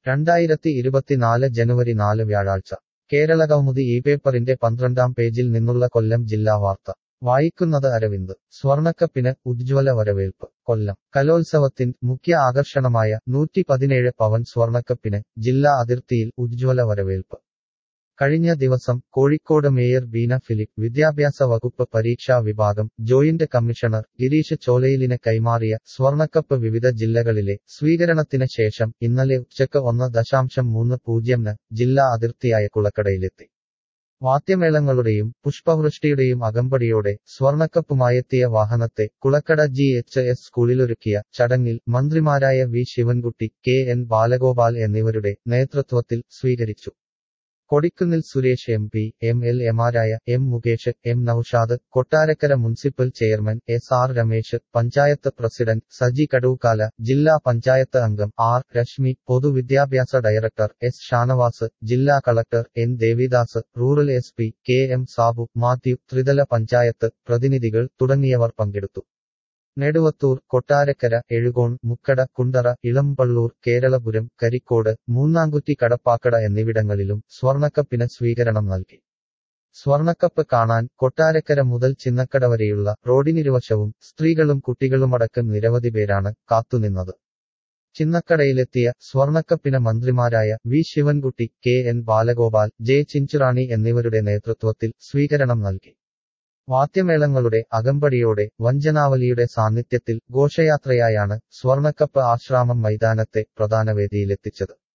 രണ്ടായിരത്തി ഇരുപത്തിനാല് ജനുവരി നാല് വ്യാഴാഴ്ച കേരള കൗമുദി ഈ പേപ്പറിന്റെ പന്ത്രണ്ടാം പേജിൽ നിന്നുള്ള കൊല്ലം ജില്ലാ വാർത്ത വായിക്കുന്നത് അരവിന്ദ് സ്വർണക്കപ്പിന് ഉജ്ജ്വല വരവേൽപ്പ് കൊല്ലം കലോത്സവത്തിൻ മുഖ്യ ആകർഷണമായ നൂറ്റി പതിനേഴ് പവൻ സ്വർണക്കപ്പിന് ജില്ലാ അതിർത്തിയിൽ ഉജ്ജ്വല വരവേൽപ്പ് കഴിഞ്ഞ ദിവസം കോഴിക്കോട് മേയർ ബീന ഫിലിപ്പ് വിദ്യാഭ്യാസ വകുപ്പ് പരീക്ഷാ വിഭാഗം ജോയിന്റ് കമ്മീഷണർ ഗിരീഷ് ചോലയിലിന് കൈമാറിയ സ്വർണക്കപ്പ് വിവിധ ജില്ലകളിലെ സ്വീകരണത്തിന് ശേഷം ഇന്നലെ ഉച്ചക്ക് ഒന്ന് ദശാംശം മൂന്ന് പൂജ്യംന് ജില്ലാ അതിർത്തിയായ കുളക്കടയിലെത്തി വാദ്യമേളങ്ങളുടെയും പുഷ്പവൃഷ്ടിയുടെയും അകമ്പടിയോടെ സ്വർണക്കപ്പുമായെത്തിയ വാഹനത്തെ കുളക്കട ജി എച്ച് എസ് സ്കൂളിലൊരുക്കിയ ചടങ്ങിൽ മന്ത്രിമാരായ V Sivankutty K N Balagopal എന്നിവരുടെ നേതൃത്വത്തിൽ സ്വീകരിച്ചു Kodikunnil Suresh M P M L എമാരായ M Mukesh M Noushad Kottarakkara municipal chairman S R Ramesh panchayat president Saji Kadukkala ജില്ലാ പഞ്ചായത്ത് അംഗം ആർ രശ്മി പൊതുവിദ്യാഭ്യാസ ഡയറക്ടർ എസ് ഷാനവാസ് ജില്ലാ collector N Devidas rural S P K M Sabu Mathew ത്രിതല പഞ്ചായത്ത് പ്രതിനിധികൾ തുടങ്ങിയവർ പങ്കെടുത്തു നെടുവത്തൂർ കൊട്ടാരക്കര എഴുകോൺ മുക്കട കുണ്ടറ ഇളമ്പള്ളൂർ കേരളപുരം കരിക്കോട് മൂന്നാംകുറ്റി കടപ്പാക്കട എന്നിവിടങ്ങളിലും സ്വർണക്കപ്പിന് സ്വീകരണം നൽകി സ്വർണക്കപ്പ് കാണാൻ കൊട്ടാരക്കര മുതൽ ചിന്നക്കട വരെയുള്ള റോഡിനിരുവശവും സ്ത്രീകളും കുട്ടികളുമടക്കം നിരവധി പേരാണ് കാത്തുനിന്നത് ചിന്നക്കടയിലെത്തിയ സ്വർണക്കപ്പിന് മന്ത്രിമാരായ V Sivankutty K N Balagopal J Chinchurani എന്നിവരുടെ നേതൃത്വത്തിൽ സ്വീകരണം നൽകി വാദ്യമേളങ്ങളുടെ അകമ്പടിയോടെ വഞ്ചനാവലിയുടെ സാന്നിധ്യത്തിൽ ഘോഷയാത്രയായാണ് സ്വർണക്കപ്പ് ആശ്രാമം മൈതാനത്തെ പ്രധാന വേദിയിലെത്തിച്ചത്